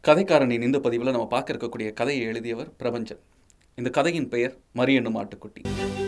கதைக்காரனின் இந்த பதிவில் நம்ம பார்க்க இருக்கக்கூடிய கதையை எழுதியவர் பிரபஞ்சன் இந்த கதையின் பெயர் மரியனும் ஆட்டுக்குட்டி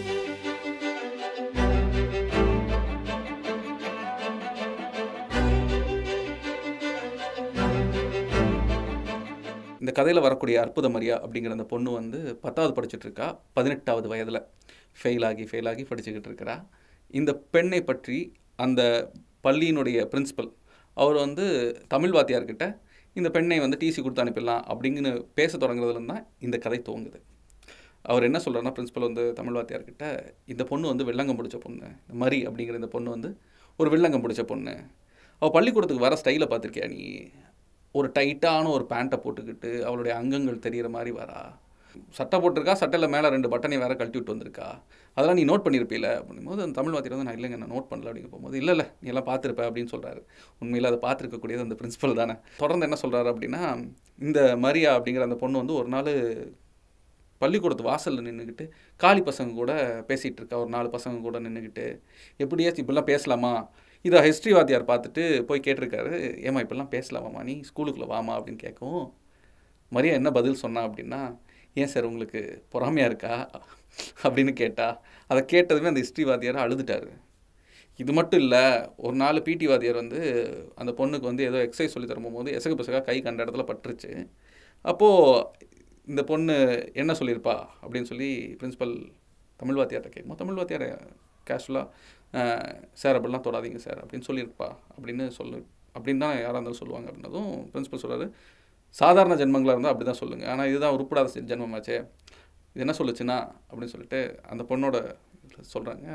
இந்த கதையில் வரக்கூடிய அற்புத மரியா அப்படிங்கிற அந்த பொண்ணு வந்து பத்தாவது படிச்சுட்டு இருக்கா பதினெட்டாவது வயதில் ஃபெயில் ஆகி ஃபெயில் ஆகி படிச்சுக்கிட்டு இருக்கிறா இந்த பெண்ணை பற்றி அந்த பள்ளியினுடைய பிரின்சிபல் அவர் வந்து தமிழ் வாத்தியார்கிட்ட இந்த பெண்ணை வந்து டிசி கொடுத்து அனுப்பிடலாம் அப்படிங்கன்னு பேச தொடங்குறதுல தான் இந்த கதை துவங்குது அவர் என்ன சொல்கிறாருன்னா பிரின்சிபல் வந்து தமிழ் வாத்தியார்கிட்ட இந்த பொண்ணு வந்து வெள்ளங்கம் பிடிச்ச பொண்ணு இந்த மரி அப்படிங்கிற இந்த பொண்ணு வந்து ஒரு வெள்ளங்கம் பிடிச்ச பொண்ணு அவள் பள்ளிக்கூடத்துக்கு வர ஸ்டைலை பார்த்துருக்கியா நீ ஒரு டைட்டான ஒரு பேண்ட்டை போட்டுக்கிட்டு அவளுடைய அங்கங்கள் தெரிகிற மாதிரி வரா சட்டை போட்டிருக்கா சட்டையில் மேலே ரெண்டு பட்டனை வேற கழட்டி விட்டு வந்திருக்கா அதெல்லாம் நீ நோட் பண்ணியிருப்பீல அப்படிங்கும்போது அந்த தமிழ் வாத்தியார் வந்து நான் இல்லைங்க நான் நோட் பண்ணல அப்படிங்க போகும்போது இல்லை இல்லை நீ எல்லாம் பார்த்துருப்ப அப்படின்னு சொல்கிறாரு உண்மையில் அதை பார்த்துருக்கக்கூடியது அந்த பிரின்சிபல் தானே தொடர்ந்து என்ன சொல்கிறாரு அப்படின்னா இந்த மரியா அப்படிங்கிற அந்த பொண்ணு வந்து ஒரு நாள் பள்ளிக்கூடத்து வாசலில் நின்றுக்கிட்டு காலி பசங்க கூட பேசிகிட்டு இருக்கா ஒரு நாலு பசங்க கூட நின்றுக்கிட்டு எப்படியாச்சும் இப்படிலாம் பேசலாமா இதை ஹிஸ்ட்ரி வாத்தியார் பார்த்துட்டு போய் கேட்டிருக்காரு ஏமா இப்படிலாம் பேசலாமாம்மா நீ ஸ்கூலுக்குள்ளே வாமா அப்படின்னு கேட்கவும் மரியா என்ன பதில் சொன்னா அப்படின்னா ஏன் சார் உங்களுக்கு பொறாமையாக இருக்கா அப்படின்னு கேட்டா அதை கேட்டதுமே அந்த ஹிஸ்ட்ரி வாத்தியார் அழுதுட்டாரு இது மட்டும் இல்லை ஒரு நாள் பிடி வாத்தியார் வந்து அந்த பொண்ணுக்கு வந்து ஏதோ எக்ஸசைஸ் சொல்லி தரும்போது எசகு பசகா கை கண்ட இடத்துல பட்டுருச்சு அப்போது இந்த பொண்ணு என்ன சொல்லியிருப்பா அப்படின்னு சொல்லி பிரின்ஸிபல் தமிழ் வாத்தியார்ட்ட கேட்கும்போது தமிழ் வாத்தியார் கேஷுவலாக சார் அப்படிலாம் தொடாதீங்க சார் அப்படின்னு சொல்லியிருப்பா அப்படின்னு சொல்லு அப்படின்னு தான் யாராக இருந்தாலும் சொல்லுவாங்க அப்படின்னதும் பிரின்ஸிபல் சொல்கிறாரு சாதாரண ஜென்மங்களாக இருந்தால் அப்படி தான் சொல்லுங்கள் ஆனால் இதுதான் உருப்படாத ஜென்மமாச்சே இது என்ன சொல்லுச்சுன்னா அப்படின்னு சொல்லிட்டு அந்த பொண்ணோட சொல்கிறாங்க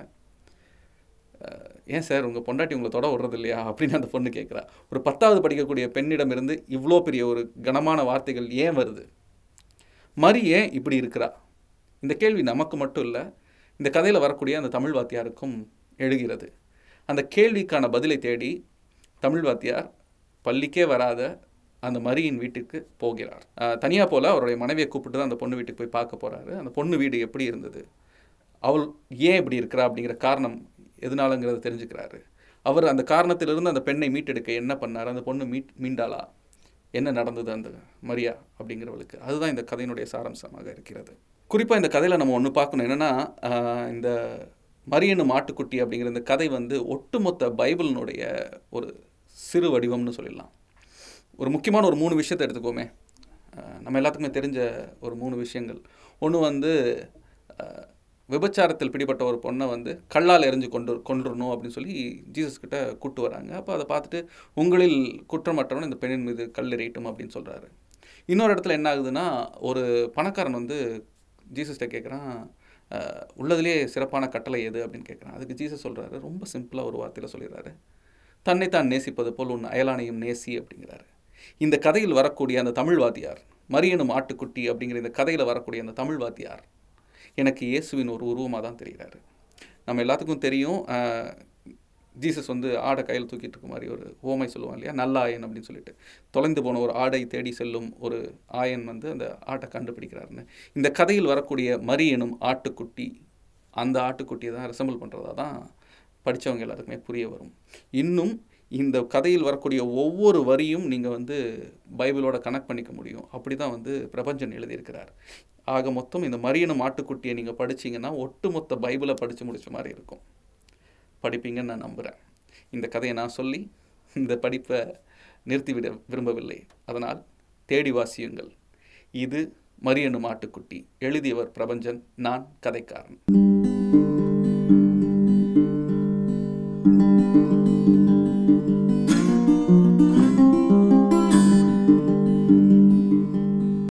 ஏன் சார் உங்கள் பொண்டாட்டி உங்களை தொட விடுறது இல்லையா அப்படின்னு அந்த பொண்ணு கேட்குறா ஒரு பத்தாவது படிக்கக்கூடிய பெண்ணிடமிருந்து இவ்வளோ பெரிய ஒரு கனமான வார்த்தைகள் ஏன் வருது மரி ஏன் இப்படி இருக்கிறா இந்த கேள்வி நமக்கு மட்டும் இல்லை இந்த கதையில் வரக்கூடிய அந்த தமிழ் வாத்தியாருக்கும் எழுகிறது அந்த கேள்விக்கான பதிலை தேடி தமிழ் வாத்தியார் பள்ளிக்கே வராத அந்த மரியின் வீட்டுக்கு போகிறார் தனியாக போல் அவருடைய மனைவியை கூப்பிட்டு தான் அந்த பொண்ணு வீட்டுக்கு போய் பார்க்க போகிறாரு அந்த பொண்ணு வீடு எப்படி இருந்தது அவள் ஏன் இப்படி இருக்கிறா அப்படிங்கிற காரணம் எதனாலங்கிறத தெரிஞ்சுக்கிறாரு அவர் அந்த காரணத்திலிருந்து அந்த பெண்ணை மீட்டெடுக்க என்ன பண்ணார் அந்த பொண்ணு மீட் மீண்டாளா என்ன நடந்தது அந்த மரியா அப்படிங்கிறவளுக்கு அதுதான் இந்த கதையினுடைய சாராம்சமாக இருக்கிறது குறிப்பாக இந்த கதையில் நம்ம ஒன்று பார்க்கணும் என்னென்னா இந்த மரியனு மாட்டுக்குட்டி அப்படிங்கிற இந்த கதை வந்து ஒட்டுமொத்த பைபிளினுடைய ஒரு சிறு வடிவம்னு சொல்லிடலாம் ஒரு முக்கியமான ஒரு மூணு விஷயத்தை எடுத்துக்கோமே நம்ம எல்லாத்துக்குமே தெரிஞ்ச ஒரு மூணு விஷயங்கள் ஒன்று வந்து விபச்சாரத்தில் பிடிப்பட்ட ஒரு பொண்ணை வந்து கல்லால் எரிஞ்சு கொண்டு கொண்டுடணும் அப்படின்னு சொல்லி ஜீசஸ் கிட்ட கூட்டு வராங்க அப்போ அதை பார்த்துட்டு உங்களில் குற்றமற்றவன் இந்த பெண்ணின் மீது கல் எறியட்டும் அப்படின்னு சொல்கிறாரு இன்னொரு இடத்துல என்ன ஆகுதுன்னா ஒரு பணக்காரன் வந்து ஜீசஸ்கிட்ட கேட்குறான் உள்ளதுலேயே சிறப்பான கட்டளை எது அப்படின்னு கேட்குறான் அதுக்கு ஜீசஸ் சொல்கிறாரு ரொம்ப சிம்பிளாக ஒரு வார்த்தையில் சொல்லிடுறாரு தன்னைத்தான் நேசிப்பது போல் உன் அயலானையும் நேசி அப்படிங்கிறாரு இந்த கதையில் வரக்கூடிய அந்த தமிழ் வாத்தியார் மரியனும் ஆட்டுக்குட்டி அப்படிங்கிற இந்த கதையில் வரக்கூடிய அந்த தமிழ் வாத்தியார் எனக்கு இயேசுவின் ஒரு உருவமாக தான் தெரிகிறாரு நம்ம எல்லாத்துக்கும் தெரியும் ஜீசஸ் வந்து ஆடை கையில் தூக்கிட்டு இருக்க மாதிரி ஒரு ஓமை சொல்லுவான் இல்லையா நல்ல ஆயன் அப்படின்னு சொல்லிட்டு தொலைந்து போன ஒரு ஆடை தேடி செல்லும் ஒரு ஆயன் வந்து அந்த ஆட்டை கண்டுபிடிக்கிறாருன்னு இந்த கதையில் வரக்கூடிய மரி எனும் ஆட்டுக்குட்டி அந்த ஆட்டுக்குட்டியை தான் ரெசம்பிள் பண்ணுறதா தான் படித்தவங்க எல்லாத்துக்குமே புரிய வரும் இன்னும் இந்த கதையில் வரக்கூடிய ஒவ்வொரு வரியும் நீங்கள் வந்து பைபிளோட கனெக்ட் பண்ணிக்க முடியும் அப்படி தான் வந்து பிரபஞ்சன் எழுதியிருக்கிறார் ஆக மொத்தம் இந்த மரியனும் ஆட்டுக்குட்டியை நீங்கள் படிச்சிங்கன்னா ஒட்டுமொத்த பைபிளை படித்து முடிச்ச மாதிரி இருக்கும் படிப்பீங்கன்னு நான் நம்புகிறேன் இந்த கதையை நான் சொல்லி இந்த படிப்பை நிறுத்திவிட விரும்பவில்லை அதனால் தேடி வாசியுங்கள் இது மரியனும் ஆட்டுக்குட்டி எழுதியவர் பிரபஞ்சன் நான் கதைக்காரன்